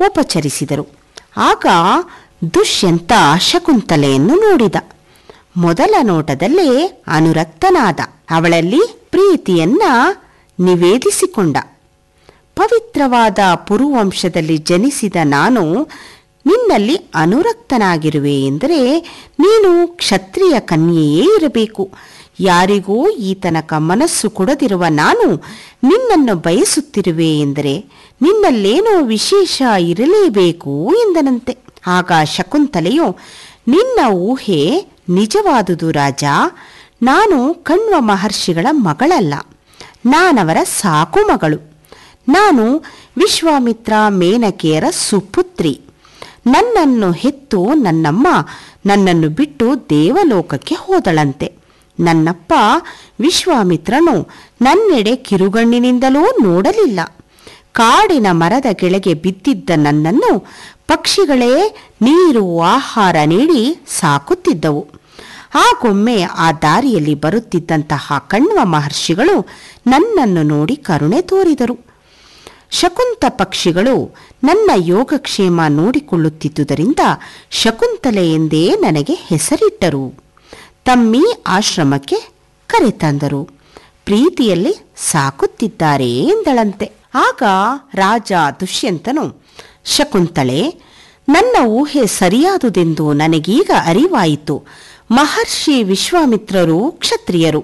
ಉಪಚರಿಸಿದರು ಆಗ ದುಷ್ಯಂತ ಶಕುಂತಲೆಯನ್ನು ನೋಡಿದ ಮೊದಲ ನೋಟದಲ್ಲೇ ಅನುರಕ್ತನಾದ ಅವಳಲ್ಲಿ ಪ್ರೀತಿಯನ್ನ ನಿವೇದಿಸಿಕೊಂಡ ಪವಿತ್ರವಾದ ಪುರುವಂಶದಲ್ಲಿ ಜನಿಸಿದ ನಾನು ನಿನ್ನಲ್ಲಿ ಅನುರಕ್ತನಾಗಿರುವೆ ಎಂದರೆ ನೀನು ಕ್ಷತ್ರಿಯ ಕನ್ಯೆಯೇ ಇರಬೇಕು ಯಾರಿಗೂ ಈ ತನಕ ಮನಸ್ಸು ಕೊಡದಿರುವ ನಾನು ನಿನ್ನನ್ನು ಬಯಸುತ್ತಿರುವೆ ಎಂದರೆ ನಿನ್ನಲ್ಲೇನೋ ವಿಶೇಷ ಇರಲೇಬೇಕು ಎಂದನಂತೆ ಆಗ ಶಕುಂತಲೆಯು ನಿನ್ನ ಊಹೆ ನಿಜವಾದುದು ರಾಜ ನಾನು ಕಣ್ವ ಮಹರ್ಷಿಗಳ ಮಗಳಲ್ಲ ನಾನವರ ಸಾಕು ಮಗಳು ನಾನು ವಿಶ್ವಾಮಿತ್ರ ಮೇನಕೆಯರ ಸುಪುತ್ರಿ ನನ್ನನ್ನು ಹೆತ್ತು ನನ್ನಮ್ಮ ನನ್ನನ್ನು ಬಿಟ್ಟು ದೇವಲೋಕಕ್ಕೆ ಹೋದಳಂತೆ ನನ್ನಪ್ಪ ವಿಶ್ವಾಮಿತ್ರನು ನನ್ನೆಡೆ ಕಿರುಗಣ್ಣಿನಿಂದಲೂ ನೋಡಲಿಲ್ಲ ಕಾಡಿನ ಮರದ ಕೆಳಗೆ ಬಿದ್ದಿದ್ದ ನನ್ನನ್ನು ಪಕ್ಷಿಗಳೇ ನೀರು ಆಹಾರ ನೀಡಿ ಸಾಕುತ್ತಿದ್ದವು ಆಗೊಮ್ಮೆ ಆ ದಾರಿಯಲ್ಲಿ ಬರುತ್ತಿದ್ದಂತಹ ಕಣ್ವ ಮಹರ್ಷಿಗಳು ನನ್ನನ್ನು ನೋಡಿ ಕರುಣೆ ತೋರಿದರು ಶಕುಂತ ಪಕ್ಷಿಗಳು ನನ್ನ ಯೋಗಕ್ಷೇಮ ನೋಡಿಕೊಳ್ಳುತ್ತಿದ್ದುದರಿಂದ ಶಕುಂತಲೆ ಎಂದೇ ನನಗೆ ಹೆಸರಿಟ್ಟರು ತಮ್ಮಿ ಆಶ್ರಮಕ್ಕೆ ಕರೆತಂದರು ಪ್ರೀತಿಯಲ್ಲಿ ಸಾಕುತ್ತಿದ್ದಾರೆ ಎಂದಳಂತೆ ಆಗ ರಾಜ ದುಷ್ಯಂತನು ಶಕುಂತಳೆ ನನ್ನ ಊಹೆ ಸರಿಯಾದುದೆಂದು ನನಗೀಗ ಅರಿವಾಯಿತು ಮಹರ್ಷಿ ವಿಶ್ವಾಮಿತ್ರರು ಕ್ಷತ್ರಿಯರು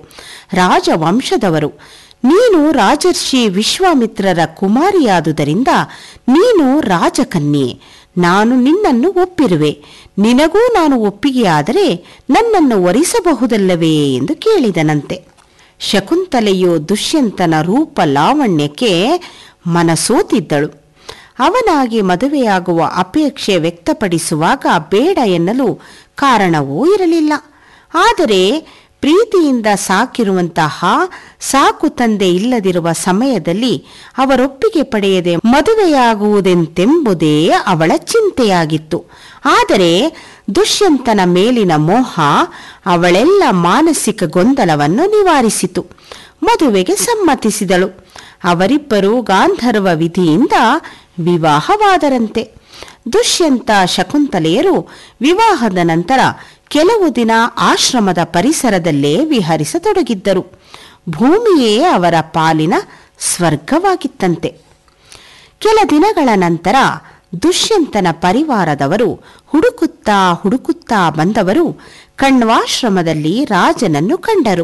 ರಾಜವಂಶದವರು ನೀನು ರಾಜರ್ಷಿ ವಿಶ್ವಾಮಿತ್ರರ ಕುಮಾರಿಯಾದುದರಿಂದ ನೀನು ರಾಜಕನ್ಯೆ ನಾನು ನಿನ್ನನ್ನು ಒಪ್ಪಿರುವೆ ನಿನಗೂ ನಾನು ಒಪ್ಪಿಗೆಯಾದರೆ ನನ್ನನ್ನು ವರಿಸಬಹುದಲ್ಲವೇ ಎಂದು ಕೇಳಿದನಂತೆ ಶಕುಂತಲೆಯು ದುಷ್ಯಂತನ ರೂಪ ಲಾವಣ್ಯಕ್ಕೆ ಮನಸೋತಿದ್ದಳು ಅವನಾಗಿ ಮದುವೆಯಾಗುವ ಅಪೇಕ್ಷೆ ವ್ಯಕ್ತಪಡಿಸುವಾಗ ಬೇಡ ಎನ್ನಲು ಕಾರಣವೂ ಇರಲಿಲ್ಲ ಆದರೆ ಪ್ರೀತಿಯಿಂದ ಸಾಕಿರುವಂತಹ ಸಾಕು ತಂದೆ ಇಲ್ಲದಿರುವ ಸಮಯದಲ್ಲಿ ಅವರೊಪ್ಪಿಗೆ ಪಡೆಯದೆ ಮದುವೆಯಾಗುವುದೆಂತೆಂಬುದೇ ಅವಳ ಚಿಂತೆಯಾಗಿತ್ತು ಆದರೆ ದುಷ್ಯಂತನ ಮೇಲಿನ ಮೋಹ ಅವಳೆಲ್ಲ ಮಾನಸಿಕ ಗೊಂದಲವನ್ನು ನಿವಾರಿಸಿತು ಮದುವೆಗೆ ಸಮ್ಮತಿಸಿದಳು ಅವರಿಬ್ಬರು ಗಾಂಧರ್ವ ವಿಧಿಯಿಂದ ವಿವಾಹವಾದರಂತೆ ದುಷ್ಯಂತ ಶಕುಂತಲೆಯರು ವಿವಾಹದ ನಂತರ ಕೆಲವು ದಿನ ಆಶ್ರಮದ ಪರಿಸರದಲ್ಲೇ ವಿಹರಿಸತೊಡಗಿದ್ದರು ಭೂಮಿಯೇ ಅವರ ಪಾಲಿನ ಸ್ವರ್ಗವಾಗಿತ್ತಂತೆ ಕೆಲ ದಿನಗಳ ನಂತರ ದುಷ್ಯಂತನ ಪರಿವಾರದವರು ಹುಡುಕುತ್ತಾ ಹುಡುಕುತ್ತಾ ಬಂದವರು ಕಣ್ವಾಶ್ರಮದಲ್ಲಿ ರಾಜನನ್ನು ಕಂಡರು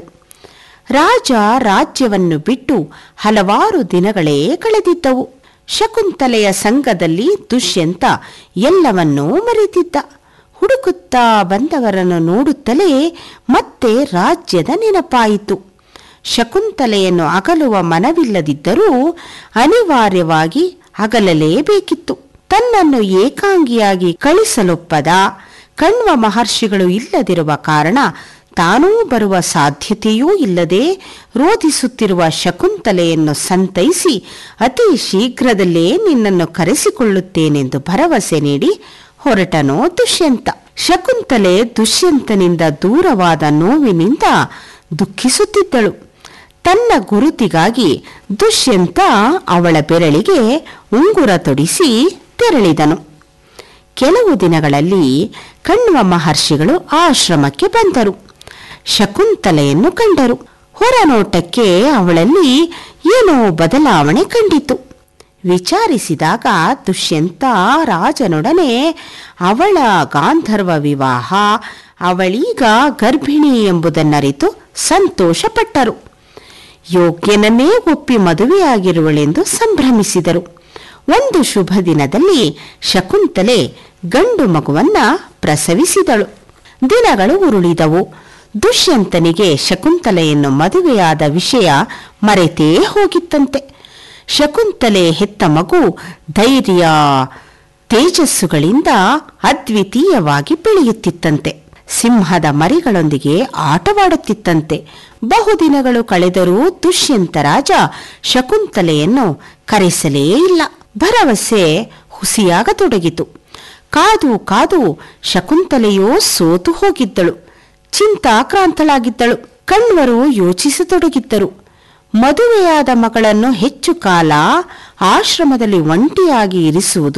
ರಾಜ ರಾಜ್ಯವನ್ನು ಬಿಟ್ಟು ಹಲವಾರು ದಿನಗಳೇ ಕಳೆದಿದ್ದವು ಶಕುಂತಲೆಯ ಸಂಘದಲ್ಲಿ ದುಷ್ಯಂತ ಎಲ್ಲವನ್ನೂ ಮರೆತಿದ್ದ ಹುಡುಕುತ್ತಾ ಬಂದವರನ್ನು ನೋಡುತ್ತಲೇ ಮತ್ತೆ ರಾಜ್ಯದ ನೆನಪಾಯಿತು ಶಕುಂತಲೆಯನ್ನು ಅಗಲುವ ಮನವಿಲ್ಲದಿದ್ದರೂ ಅನಿವಾರ್ಯವಾಗಿ ಅಗಲಲೇಬೇಕಿತ್ತು ತನ್ನನ್ನು ಏಕಾಂಗಿಯಾಗಿ ಕಳಿಸಲೊಪ್ಪದ ಕಣ್ವ ಮಹರ್ಷಿಗಳು ಇಲ್ಲದಿರುವ ಕಾರಣ ತಾನೂ ಬರುವ ಸಾಧ್ಯತೆಯೂ ಇಲ್ಲದೆ ರೋಧಿಸುತ್ತಿರುವ ಶಕುಂತಲೆಯನ್ನು ಸಂತೈಸಿ ಅತಿ ಶೀಘ್ರದಲ್ಲೇ ನಿನ್ನನ್ನು ಕರೆಸಿಕೊಳ್ಳುತ್ತೇನೆಂದು ಭರವಸೆ ನೀಡಿ ಹೊರಟನೋ ದುಷ್ಯಂತ ಶಕುಂತಲೆ ದುಷ್ಯಂತನಿಂದ ದೂರವಾದ ನೋವಿನಿಂದ ದುಃಖಿಸುತ್ತಿದ್ದಳು ತನ್ನ ಗುರುತಿಗಾಗಿ ದುಷ್ಯಂತ ಅವಳ ಬೆರಳಿಗೆ ಉಂಗುರ ತೊಡಿಸಿ ತೆರಳಿದನು ಕೆಲವು ದಿನಗಳಲ್ಲಿ ಕಣ್ವ ಮಹರ್ಷಿಗಳು ಆಶ್ರಮಕ್ಕೆ ಬಂದರು ಶಕುಂತಲೆಯನ್ನು ಕಂಡರು ಹೊರನೋಟಕ್ಕೆ ಅವಳಲ್ಲಿ ಏನೋ ಬದಲಾವಣೆ ಕಂಡಿತು ವಿಚಾರಿಸಿದಾಗ ದುಷ್ಯಂತ ರಾಜನೊಡನೆ ಅವಳ ಗಾಂಧರ್ವ ವಿವಾಹ ಅವಳೀಗ ಗರ್ಭಿಣಿ ಎಂಬುದನ್ನರಿತು ಸಂತೋಷಪಟ್ಟರು ಯೋಗ್ಯನನ್ನೇ ಒಪ್ಪಿ ಮದುವೆಯಾಗಿರುವಳೆಂದು ಸಂಭ್ರಮಿಸಿದರು ಒಂದು ಶುಭ ದಿನದಲ್ಲಿ ಶಕುಂತಲೆ ಗಂಡು ಮಗುವನ್ನ ಪ್ರಸವಿಸಿದಳು ದಿನಗಳು ಉರುಳಿದವು ದುಷ್ಯಂತನಿಗೆ ಶಕುಂತಲೆಯನ್ನು ಮದುವೆಯಾದ ವಿಷಯ ಮರೆತೇ ಹೋಗಿತ್ತಂತೆ ಶಕುಂತಲೆ ಹೆತ್ತ ಮಗು ಧೈರ್ಯ ತೇಜಸ್ಸುಗಳಿಂದ ಅದ್ವಿತೀಯವಾಗಿ ಬೆಳೆಯುತ್ತಿತ್ತಂತೆ ಸಿಂಹದ ಮರಿಗಳೊಂದಿಗೆ ಆಟವಾಡುತ್ತಿತ್ತಂತೆ ಬಹುದಿನಗಳು ಕಳೆದರೂ ದುಷ್ಯಂತ ರಾಜ ಶಕುಂತಲೆಯನ್ನು ಕರೆಸಲೇ ಇಲ್ಲ ಭರವಸೆ ಹುಸಿಯಾಗತೊಡಗಿತು ಕಾದು ಕಾದು ಶಕುಂತಲೆಯೋ ಸೋತು ಹೋಗಿದ್ದಳು ಚಿಂತಾಕ್ರಾಂತಳಾಗಿದ್ದಳು ಕಣ್ವರು ಯೋಚಿಸತೊಡಗಿದ್ದರು ಮದುವೆಯಾದ ಮಗಳನ್ನು ಹೆಚ್ಚು ಕಾಲ ಆಶ್ರಮದಲ್ಲಿ ಒಂಟಿಯಾಗಿ ಇರಿಸುವುದು